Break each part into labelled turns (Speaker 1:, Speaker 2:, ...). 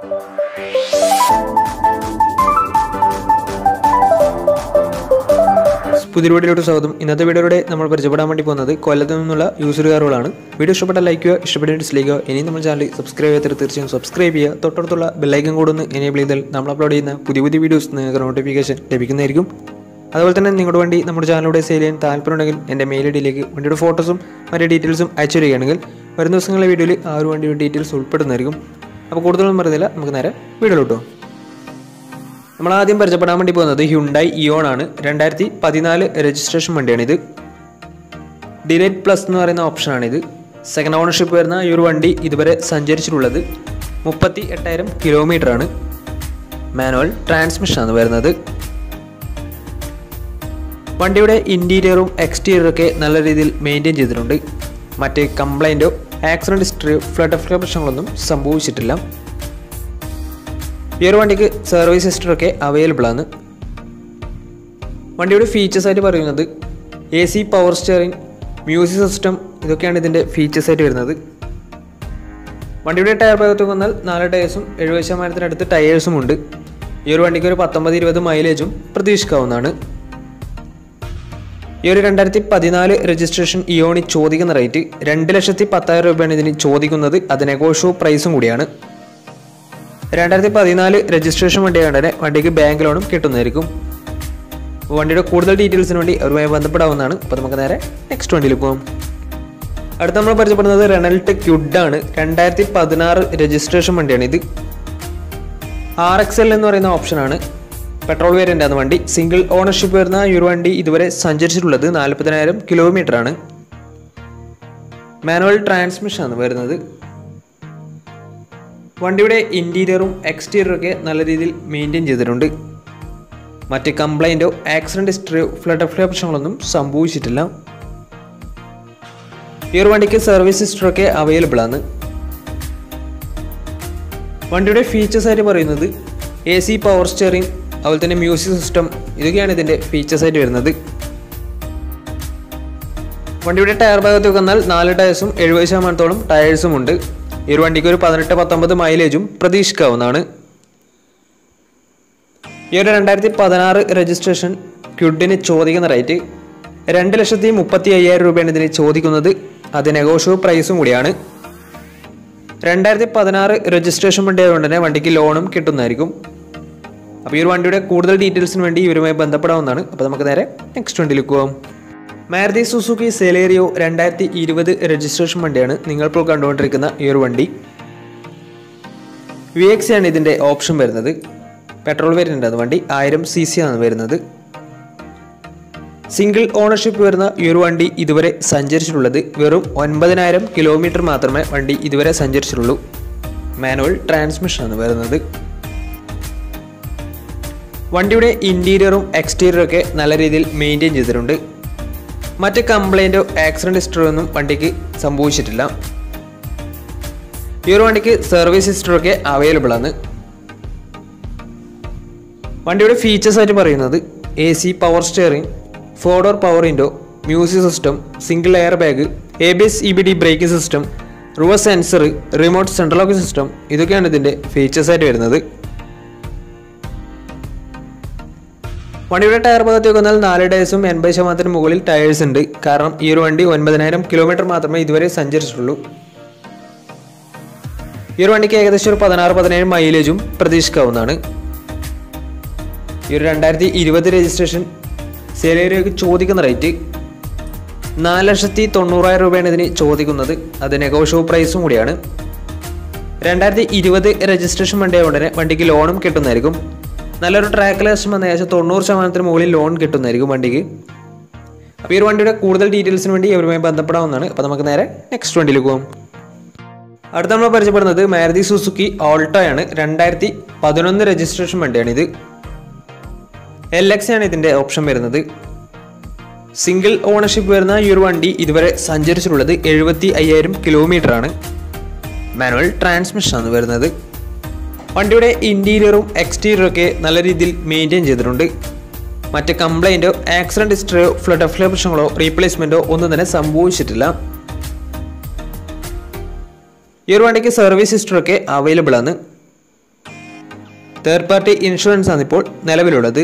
Speaker 1: പുതിയ വീഡിയോയിലോട്ട് സ്വാഗതം ഇന്നത്തെ വീഡിയോയിലൂടെ നമ്മൾ പരിചയപ്പെടാൻ വേണ്ടി പോകുന്നത് കൊല്ലത്ത് നിന്നുള്ള യൂസർ കാറുകളാണ് വീഡിയോ ഇഷ്ടപ്പെട്ട ലൈക്ക് ചെയ്യുക ഇഷ്ടപ്പെട്ട ഡിസ്ലൈക്ക് ചെയ്യുക ഇനി നമ്മൾ ചാനൽ സബ്സ്ക്രൈബ് ചെയ്യാത്ത തീർച്ചയായും സബ്സ്ക്രൈബ് ചെയ്യുക തൊട്ടടുത്തുള്ള ബെല്ലൈക്കൻ കൂടെ ഒന്ന് എനേബിൾ ചെയ്താൽ നമ്മൾ അപ്ലോഡ് ചെയ്യുന്ന പുതിയ പുതിയ വീഡിയോസ് നിങ്ങൾക്ക് നോട്ടിഫിക്കേഷൻ ലഭിക്കുന്നതായിരിക്കും അതുപോലെ തന്നെ നിങ്ങളുടെ വണ്ടി നമ്മുടെ ചാനലിലൂടെ സെയിൽ ചെയ്യാൻ താല്പര്യമുണ്ടെങ്കിൽ എൻ്റെ മെയിൽ ഐ ഡിയിലേക്ക് വണ്ടിയുടെ ഫോട്ടോസും മറ്റു ഡീറ്റെയിൽസും അയച്ചു തരികയാണെങ്കിൽ വരും ദിവസങ്ങളിലെ വീഡിയോയിൽ ആ ഒരു വണ്ടിയുടെ ഡീറ്റെയിൽസ് ഉൾപ്പെടുന്നതായിരിക്കും അപ്പോൾ കൂടുതലൊന്നും പറയുന്നില്ല നമുക്ക് നേരെ വീഡിയോയിലോട്ടോ നമ്മൾ ആദ്യം പരിചയപ്പെടാൻ വേണ്ടി പോകുന്നത് ഹ്യുണ്ടായി ഇയോൺ ആണ് രണ്ടായിരത്തി പതിനാല് രജിസ്ട്രേഷൻ വണ്ടിയാണിത് ഡിലൈറ്റ് പ്ലസ് എന്ന് പറയുന്ന ഓപ്ഷനാണിത് സെക്കൻഡ് ഓണർഷിപ്പ് വരുന്ന ഈ ഒരു വണ്ടി ഇതുവരെ സഞ്ചരിച്ചിട്ടുള്ളത് മുപ്പത്തി എട്ടായിരം കിലോമീറ്റർ ആണ് മാനുവൽ ട്രാൻസ്മിഷൻ ആണ് വരുന്നത് വണ്ടിയുടെ ഇൻറ്റീരിയറും എക്സ്റ്റീരിയറും ഒക്കെ നല്ല രീതിയിൽ മെയിൻറ്റെയിൻ ചെയ്തിട്ടുണ്ട് മറ്റ് കംപ്ലൈൻറ്റോ ആക്സിഡൻറ്റ് ഹിസ്റ്ററിയോ ഫ്ലഡ് ഓഫ് പ്രശ്നങ്ങളൊന്നും സംഭവിച്ചിട്ടില്ല ഈ ഒരു വണ്ടിക്ക് സർവീസ് ഹിസ്റ്ററൊക്കെ അവൈലബിൾ ആണ് വണ്ടിയുടെ ഫീച്ചേഴ്സ് ആയിട്ട് പറയുന്നത് A C power steering music system ഇതൊക്കെയാണ് ഇതിൻ്റെ ഫീച്ചേഴ്സ് ആയിട്ട് വരുന്നത് വണ്ടിയുടെ ടയർ ഭാഗത്ത് വന്നാൽ നാല് ടയേഴ്സും എഴുപത് ശതമാനത്തിനടുത്ത് ടയേഴ്സും ഉണ്ട് ഈ ഒരു വണ്ടിക്ക് ഒരു പത്തൊമ്പത് ഇരുപത് മൈലേജും പ്രതീക്ഷിക്കാവുന്നതാണ് ഈ ഒരു രണ്ടായിരത്തി പതിനാല് രജിസ്ട്രേഷൻ ഇയോണി ചോദിക്കുന്ന റേറ്റ് രണ്ട് ലക്ഷത്തി പത്തായിരം രൂപയാണ് ഇതിന് ചോദിക്കുന്നത് അത് നെഗോഷ്യോ പ്രൈസും കൂടിയാണ് രണ്ടായിരത്തി പതിനാല് രജിസ്ട്രേഷൻ വണ്ടിയാണ്ട് തന്നെ വണ്ടിക്ക് ബാങ്ക് ലോണും കിട്ടുന്നതായിരിക്കും വണ്ടിയുടെ കൂടുതൽ ഡീറ്റെയിൽസിന് വേണ്ടി അവരുമായി ബന്ധപ്പെടാവുന്നതാണ് അപ്പോൾ നമുക്ക് നേരെ നെക്സ്റ്റ് വണ്ടിയിൽ പോകാം അടുത്ത നമ്മൾ പരിചയപ്പെടുന്നത് റെനൾട്ട് ക്യുഡ് ആണ് രണ്ടായിരത്തി പതിനാറ് രജിസ്ട്രേഷൻ വണ്ടിയാണ് ഇത് ആർ എക്സ് എൽ എന്ന് പറയുന്ന ഓപ്ഷനാണ് പെട്രോൾ വേരിയൻ്റ് ആണ് വണ്ടി സിംഗിൾ ഓണർഷിപ്പ് വരുന്ന ഈ ഒരു വണ്ടി ഇതുവരെ സഞ്ചരിച്ചിട്ടുള്ളത് നാൽപ്പതിനായിരം കിലോമീറ്റർ ആണ് മാനുവൽ ട്രാൻസ്മിഷൻ ആണ് വരുന്നത് വണ്ടിയുടെ ഇൻറ്റീരിയറും എക്സ്റ്റീരിയറും ഒക്കെ നല്ല രീതിയിൽ മെയിൻറ്റെയിൻ ചെയ്തിട്ടുണ്ട് മറ്റ് കംപ്ലൈൻറ്റോ ആക്സിഡൻറ്റ് ഹിസ്റ്ററിയോ ഫ്ലഡ് ഓഫ് പ്രശ്നങ്ങളൊന്നും സംഭവിച്ചിട്ടില്ല ഈ ഒരു വണ്ടിക്ക് സർവീസ് ഹിസ്റ്ററൊക്കെ അവൈലബിൾ ആണ് വണ്ടിയുടെ ഫീച്ചേഴ്സ് ആയിട്ട് പറയുന്നത് എ സി പവർ സ്റ്റിയറിംഗ് അതുപോലെ തന്നെ മ്യൂസിക് സിസ്റ്റം ഇതൊക്കെയാണ് ഇതിൻ്റെ ഫീച്ചേഴ്സ് ആയിട്ട് വരുന്നത് വണ്ടിയുടെ ടയർ ഭാഗത്ത് വന്നാൽ നാല് ടയേഴ്സും എഴുപത് ശതമാനത്തോളം ടയേഴ്സും ഉണ്ട് ഈ ഒരു വണ്ടിക്ക് ഒരു പതിനെട്ട് പത്തൊമ്പത് മൈലേജും പ്രതീക്ഷിക്കാവുന്നതാണ് ഈ ഒരു രണ്ടായിരത്തി പതിനാറ് രജിസ്ട്രേഷൻ ക്യുഡിന് ചോദിക്കുന്ന റേറ്റ് രണ്ട് ലക്ഷത്തി മുപ്പത്തി അയ്യായിരം രൂപയാണ് ഇതിന് ചോദിക്കുന്നത് അത് നെഗോഷ്യോ പ്രൈസും കൂടിയാണ് രണ്ടായിരത്തി പതിനാറ് രജിസ്ട്രേഷൻ വണ്ടി ആയതുകൊണ്ട് തന്നെ വണ്ടിക്ക് ലോണും കിട്ടുന്നതായിരിക്കും അപ്പോൾ ഈ ഒരു വണ്ടിയുടെ കൂടുതൽ ഡീറ്റെയിൽസിന് വേണ്ടി ഇവരുമായി ബന്ധപ്പെടാവുന്നതാണ് അപ്പോൾ നമുക്ക് നേരെ നെക്സ്റ്റ് വണ്ടിയിലേക്ക് പോകാം മാരുതി സുസുക്കി സെലേറിയോ രണ്ടായിരത്തി ഇരുപത് രജിസ്ട്രേഷൻ വണ്ടിയാണ് നിങ്ങളിപ്പോൾ കണ്ടുകൊണ്ടിരിക്കുന്ന ഈ ഒരു വണ്ടി വി എക്സ് ആണ് ഇതിൻ്റെ ഓപ്ഷൻ വരുന്നത് പെട്രോൾ വേരിയൻ്റ് ആണ് വണ്ടി ആയിരം സി സി ആണ് വരുന്നത് സിംഗിൾ ഓണർഷിപ്പ് വരുന്ന ഈ ഒരു വണ്ടി ഇതുവരെ സഞ്ചരിച്ചിട്ടുള്ളത് വെറും ഒൻപതിനായിരം കിലോമീറ്റർ മാത്രമേ വണ്ടി ഇതുവരെ സഞ്ചരിച്ചിട്ടുള്ളൂ മാനുവൽ ട്രാൻസ്മിഷൻ ആണ് വരുന്നത് വണ്ടിയുടെ ഇൻറ്റീരിയറും എക്സ്റ്റീരിയറും ഒക്കെ നല്ല രീതിയിൽ മെയിൻറ്റെയിൻ ചെയ്തിട്ടുണ്ട് മറ്റ് കംപ്ലൈൻറ്റോ ആക്സിഡൻറ്റ് ഹിസ്റ്ററിയോ ഒന്നും വണ്ടിക്ക് സംഭവിച്ചിട്ടില്ല ഈ ഒരു വണ്ടിക്ക് സർവീസ് ഹിസ്റ്ററൊക്കെ അവൈലബിൾ ആണ് വണ്ടിയുടെ ഫീച്ചേഴ്സ് ആയിട്ട് പറയുന്നത് A C power steering four door power window music system single air bag A B S E B D braking system reverse sensor remote central locking system ഇതൊക്കെയാണ് ഇതിൻ്റെ ഫീച്ചേഴ്സ് ആയിട്ട് വരുന്നത് വണ്ടിയുടെ ടയർ ഭാഗത്തേക്ക് വന്നാൽ നാല് ടയേഴ്സും എൺപത് ശതമാനത്തിന് മുകളിൽ ടയേഴ്സ് ഉണ്ട് കാരണം ഈ ഒരു വണ്ടി ഒൻപതിനായിരം കിലോമീറ്റർ മാത്രമേ ഇതുവരെ സഞ്ചരിച്ചിട്ടുള്ളൂ ഈ ഒരു വണ്ടിക്ക് ഏകദേശം ഒരു പതിനാറ് പതിനേഴ് മൈലേജും പ്രതീക്ഷിക്കാവുന്നതാണ് ഈ ഒരു രണ്ടായിരത്തി ഇരുപത് രജിസ്ട്രേഷൻ സെലേരിയക്ക് ചോദിക്കുന്ന റേറ്റ് നാല് ലക്ഷത്തി തൊണ്ണൂറായിരം രൂപയാണ് ഇതിന് ചോദിക്കുന്നത് അത് നെഗോഷ്യോ പ്രൈസും കൂടിയാണ് രണ്ടായിരത്തി ഇരുപത് രജിസ്ട്രേഷൻ വണ്ടി ആയതുകൊണ്ട് തന്നെ വണ്ടിക്ക് ലോണും കിട്ടുന്നതായിരിക്കും നല്ലൊരു ട്രാക്ക് ലേശം വന്ന ഏകദേശം തൊണ്ണൂറ് ശതമാനത്തിന് മുകളിൽ ലോൺ കിട്ടുന്നതായിരിക്കും വണ്ടിക്ക് അപ്പോൾ ഈ ഒരു വണ്ടിയുടെ കൂടുതൽ ഡീറ്റെയിൽസിന് വേണ്ടി ഇവരുമായി ബന്ധപ്പെടാവുന്നതാണ് അപ്പോൾ നമുക്ക് നേരെ നെക്സ്റ്റ് വണ്ടിയിലേക്ക് പോകാം അടുത്ത നമ്മൾ പരിചയപ്പെടുന്നത് മാരുതി സുസുക്കി ഓൾട്ടോ ആണ് രണ്ടായിരത്തി പതിനൊന്ന് രജിസ്ട്രേഷൻ വണ്ടിയാണിത് എൽ എക്സ് ആണ് ഇതിൻ്റെ ഓപ്ഷൻ വരുന്നത് സിംഗിൾ ഓണർഷിപ്പ് വരുന്ന ഈ ഒരു വണ്ടി ഇതുവരെ സഞ്ചരിച്ചിട്ടുള്ളത് എഴുപത്തി അയ്യായിരം കിലോമീറ്റർ ആണ് മാനുവൽ ട്രാൻസ്മിഷൻ ആണ് വരുന്നത് വണ്ടിയുടെ ഇൻറ്റീരിയറും എക്സ്റ്റീരിയറും ഒക്കെ നല്ല രീതിയിൽ മെയിൻറ്റെയിൻ ചെയ്തിട്ടുണ്ട് മറ്റ് കംപ്ലൈൻറ്റോ ആക്സിഡൻറ്റ് ഹിസ്റ്ററിയോ ഫ്ലഡ് ഓഫ് പ്രശ്നങ്ങളോ റീപ്ലേസ്മെൻറ്റോ ഒന്നും തന്നെ സംഭവിച്ചിട്ടില്ല ഈ ഒരു വണ്ടിക്ക് സർവീസ് ഹിസ്റ്ററൊക്കെ അവൈലബിൾ ആണ് തേർഡ് പാർട്ടി ഇൻഷുറൻസ് ആണ് ഇപ്പോൾ നിലവിലുള്ളത്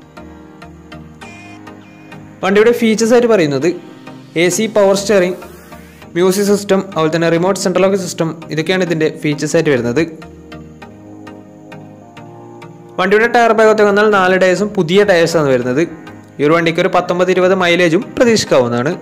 Speaker 1: വണ്ടിയുടെ ഫീച്ചേഴ്സ് ആയിട്ട് പറയുന്നത് A C power steering music system അതുപോലെ തന്നെ റിമോട്ട് സെൻട്രൽ ലോക്ക് സിസ്റ്റം ഇതൊക്കെയാണ് ഇതിൻ്റെ ഫീച്ചേഴ്സ് ആയിട്ട് വരുന്നത് വണ്ടിയുടെ ടയർ ഭാഗത്ത് വന്നാൽ നാല് ടയേഴ്സും പുതിയ ടയേഴ്സാണ് വരുന്നത് ഈ ഒരു വണ്ടിക്ക് ഒരു പത്തൊമ്പത് ഇരുപത് മൈലേജും പ്രതീക്ഷിക്കാവുന്നതാണ്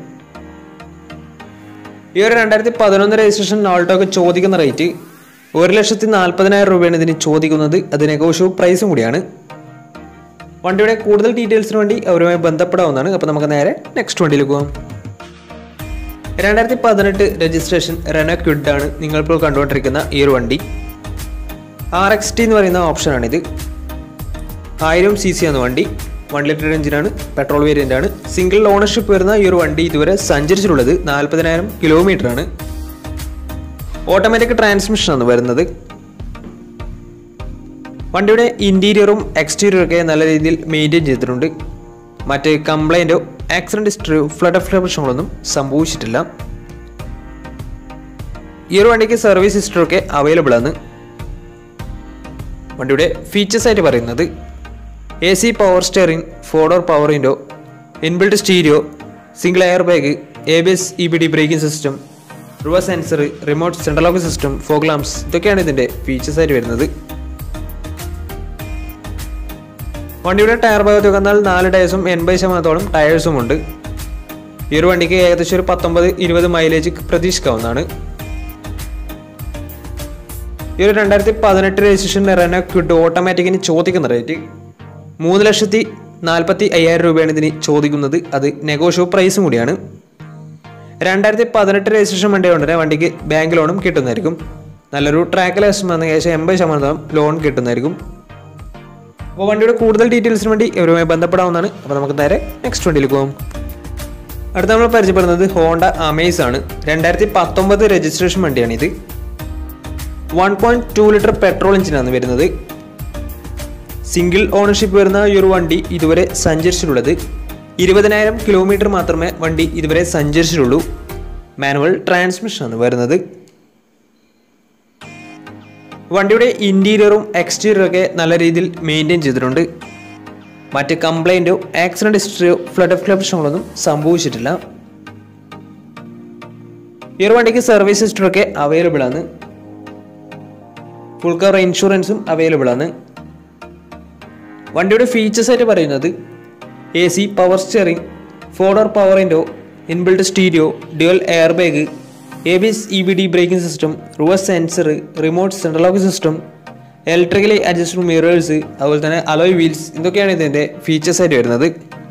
Speaker 1: ഈ ഒരു രണ്ടായിരത്തി പതിനൊന്ന് രജിസ്ട്രേഷൻ ഓൾട്ടോക്ക് ചോദിക്കുന്ന റേറ്റ് ഒരു ലക്ഷത്തി നാൽപ്പതിനായിരം രൂപയാണ് ഇതിന് ചോദിക്കുന്നത് അത് നെഗോഷ്യബിൾ പ്രൈസും കൂടിയാണ് വണ്ടിയുടെ കൂടുതൽ ഡീറ്റെയിൽസിന് വേണ്ടി അവരുമായി ബന്ധപ്പെടാവുന്നതാണ് അപ്പോൾ നമുക്ക് നേരെ നെക്സ്റ്റ് വണ്ടിയിലേക്ക് പോകാം രണ്ടായിരത്തി പതിനെട്ട് രജിസ്ട്രേഷൻ റെനോ ക്വിഡ് ആണ് നിങ്ങളിപ്പോൾ കണ്ടുകൊണ്ടിരിക്കുന്ന ഈ ഒരു വണ്ടി ആർ എക്സ് ടി എന്ന് പറയുന്ന ഓപ്ഷനാണിത് ആയിരം സി സി ആണ് വണ്ടി വൺ ലിറ്റർ എഞ്ചിനാണ് പെട്രോൾ വേരിയൻ്റ് ആണ് സിംഗിൾ ഓണർഷിപ്പ് വരുന്ന ഈ ഒരു വണ്ടി ഇതുവരെ സഞ്ചരിച്ചിട്ടുള്ളത് നാൽപ്പതിനായിരം കിലോമീറ്റർ ആണ് ഓട്ടോമാറ്റിക് ട്രാൻസ്മിഷൻ ആണ് വരുന്നത് വണ്ടിയുടെ ഇൻറ്റീരിയറും എക്സ്റ്റീരിയറും ഒക്കെ നല്ല രീതിയിൽ മെയിൻറ്റെയിൻ ചെയ്തിട്ടുണ്ട് മറ്റ് കംപ്ലൈൻറ്റോ ആക്സിഡൻറ്റ് ഹിസ്റ്ററിയോ ഫ്ലഡ് ഓഫ് പ്രശ്നങ്ങളൊന്നും സംഭവിച്ചിട്ടില്ല ഈ ഒരു വണ്ടിക്ക് സർവീസ് ഹിസ്റ്ററി ഒക്കെ അവൈലബിൾ ആണ് വണ്ടിയുടെ ഫീച്ചേഴ്സ് ആയിട്ട് പറയുന്നത് A C power steering four door power window inbuilt stereo single air bag A B S E B D braking system reverse sensor remote central lock system fog lamps ഇതൊക്കെയാണ് ഇതിൻ്റെ features ആയിട്ട് വരുന്നത് വണ്ടിയുടെ tyre ഭാഗത്ത് വന്നാൽ നാല് ടയേഴ്സും എൺപത് ശതമാനത്തോളം ടയേഴ്സും ഉണ്ട് ഈ ഒരു വണ്ടിക്ക് ഏകദേശം ഒരു പത്തൊമ്പത് ഇരുപത് മൈലേജ് പ്രതീക്ഷിക്കാവുന്നതാണ് ഈ ഒരു രണ്ടായിരത്തി പതിനെട്ട് രജിസ്ട്രേഷൻ റെനോ ക്വിഡ് ഓട്ടോമാറ്റിക്കിന് ചോദിക്കുന്ന റേറ്റ് മൂന്ന് ലക്ഷത്തി നാൽപ്പത്തി അയ്യായിരം രൂപയാണ് ഇതിന് ചോദിക്കുന്നത് അത് നെഗോഷ്യബിൾ പ്രൈസും കൂടിയാണ് രണ്ടായിരത്തി പതിനെട്ട് രജിസ്ട്രേഷൻ വണ്ടി കൊണ്ടുതന്നെ വണ്ടിക്ക് ബാങ്ക് ലോണും കിട്ടുന്നതായിരിക്കും നല്ലൊരു ട്രാക്ക് ലാസ്റ്റ് വന്ന ഏകദേശം എൺപത് ശതമാനം ലോൺ കിട്ടുന്നതായിരിക്കും അപ്പോൾ വണ്ടിയുടെ കൂടുതൽ ഡീറ്റെയിൽസിന് വേണ്ടി ഇവരുമായി ബന്ധപ്പെടാവുന്നതാണ് അപ്പോൾ നമുക്ക് നേരെ നെക്സ്റ്റ് വണ്ടിയിലേക്ക് പോകും അടുത്ത നമ്മൾ പരിചയപ്പെടുന്നത് ഹോണ്ട അമേസ് ആണ് രണ്ടായിരത്തി പത്തൊമ്പത് രജിസ്ട്രേഷൻ വണ്ടിയാണിത് one point two litre petrol എഞ്ചിനാണ് വരുന്നത് സിംഗിൾ ഓണർഷിപ്പ് വരുന്ന ഈ ഒരു വണ്ടി ഇതുവരെ സഞ്ചരിച്ചിട്ടുള്ളത് ഇരുപതിനായിരം കിലോമീറ്റർ മാത്രമേ വണ്ടി ഇതുവരെ സഞ്ചരിച്ചിട്ടുള്ളൂ മാനുവൽ ട്രാൻസ്മിഷൻ ആണ് വരുന്നത് വണ്ടിയുടെ ഇൻറ്റീരിയറും എക്സ്റ്റീരിയറും ഒക്കെ നല്ല രീതിയിൽ മെയിൻറ്റെയിൻ ചെയ്തിട്ടുണ്ട് മറ്റ് കംപ്ലൈൻറ്റോ ആക്സിഡൻറ്റ് ഹിസ്റ്ററിയോ ഫ്ലഡ് ഓഫ് പ്രശ്നങ്ങളൊന്നും സംഭവിച്ചിട്ടില്ല ഈ ഒരു വണ്ടിക്ക് സർവീസ് ഹിസ്റ്ററി ഒക്കെ അവൈലബിൾ ആണ് ഫുൾ കവർ ഇൻഷുറൻസും അവൈലബിൾ ആണ് വണ്ടിയുടെ ഫീച്ചേഴ്സ് ആയിട്ട് പറയുന്നത് A C power steering four door power window inbuilt stereo dual air bag A B S E B D braking system reverse sensor remote central lock system electrically adjusted mirrors അതുപോലെ തന്നെ alloy wheels ഇതൊക്കെയാണ് ഇതിൻ്റെ features ആയിട്ട് വരുന്നത്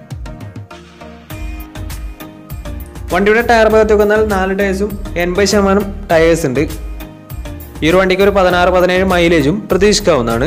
Speaker 1: വണ്ടിയുടെ tyre ഭാഗത്ത് വന്നാൽ നാല് ടയേഴ്സും എൺപത് ശതമാനം ടയേഴ്സ് ഉണ്ട് ഈ ഒരു വണ്ടിക്ക് ഒരു പതിനാറ് പതിനേഴ് മൈലേജും പ്രതീക്ഷിക്കാവുന്നതാണ്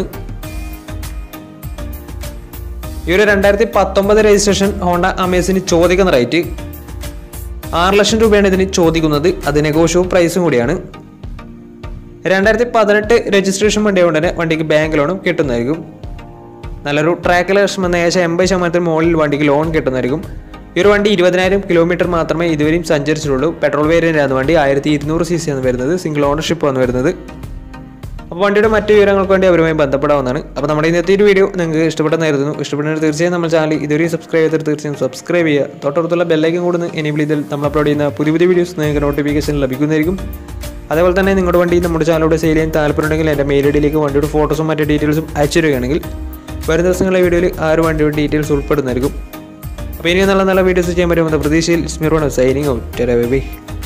Speaker 1: ഈ ഒരു രണ്ടായിരത്തി പത്തൊമ്പത് രജിസ്ട്രേഷൻ ഹോണ്ട അമേസിന് ചോദിക്കുന്ന റേറ്റ് ആറ് ലക്ഷം രൂപയാണ് ഇതിന് ചോദിക്കുന്നത് അത് നെഗോഷ്യബിൾ പ്രൈസും കൂടിയാണ് രണ്ടായിരത്തി പതിനെട്ട് രജിസ്ട്രേഷൻ വണ്ടി കൊണ്ട് തന്നെ വണ്ടിക്ക് ബാങ്ക് ലോണും കിട്ടുന്നതായിരിക്കും നല്ലൊരു ട്രാക്ക് ലക്ഷം എന്ന ഏകദേശം എൺപത് ശതമാനത്തിന് മുകളിൽ വണ്ടിക്ക് ലോൺ കിട്ടുന്നതായിരിക്കും ഈ ഒരു വണ്ടി ഇരുപതിനായിരം കിലോമീറ്റർ മാത്രമേ ഇതുവരെയും സഞ്ചരിച്ചിട്ടുള്ളൂ പെട്രോൾ വേരിയൻ്റ് ആണ് വണ്ടി ആയിരത്തി ഇരുന്നൂറ് സി സി ആണ് വരുന്നത് സിംഗിൾ ഓണർഷിപ്പ് ആണ് വരുന്നത് അപ്പോൾ വണ്ടിയുടെ മറ്റു വിവരങ്ങൾക്ക് വേണ്ടി അവരുമായി ബന്ധപ്പെടാവുന്നതാണ് അപ്പോൾ നമ്മുടെ ഇന്നത്തെ ഒരു വീഡിയോ നിങ്ങൾക്ക് ഇഷ്ടപ്പെട്ടെന്നായിരുന്നു ഇഷ്ടപ്പെടുന്നവർ തീർച്ചയായും നമ്മൾ ചാനൽ ഇതുവരെയും സബ്സ്ക്രൈബ് ചെയ്തിട്ട് തീർച്ചയായും സബ്സ്ക്രൈബ് ചെയ്യുക തൊട്ടടുത്തുള്ള ബെല്ലൈക്കൻ കൂടുന്ന എനേബിൾ ചെയ്താൽ നമ്മൾ അപ്ലോഡ് ചെയ്യുന്ന പുതിയ പുതിയ വീഡിയോസ് നിങ്ങൾക്ക് നോട്ടിഫിക്കേഷൻ ലഭിക്കുന്നതായിരിക്കും അതേപോലെ തന്നെ നിങ്ങളുടെ വണ്ടി നമ്മുടെ ചാനലിലൂടെ സെയിൽ ചെയ്യാൻ താല്പര്യമുണ്ടെങ്കിൽ എൻ്റെ മെയിൽ ഐഡിയിലേക്ക് വണ്ടിയുടെ ഫോട്ടോസും മറ്റു ഡീറ്റെയിൽസും അയച്ചു തരികയാണെങ്കിൽ വരും ദിവസങ്ങളിലെ വീഡിയോയിൽ ആ ഒരു വണ്ടിയുടെ ഡീറ്റെയിൽസ് ഉൾപ്പെടുന്നതായിരിക്കും അപ്പോൾ ഇനിയും നല്ല നല്ല വീഡിയോസ് ചെയ്യാൻ പറ്റുമെന്ന പ്രതീക്ഷയിൽ സ്മിറോണ് സൈനിങ് ഔട്ട് ബൈ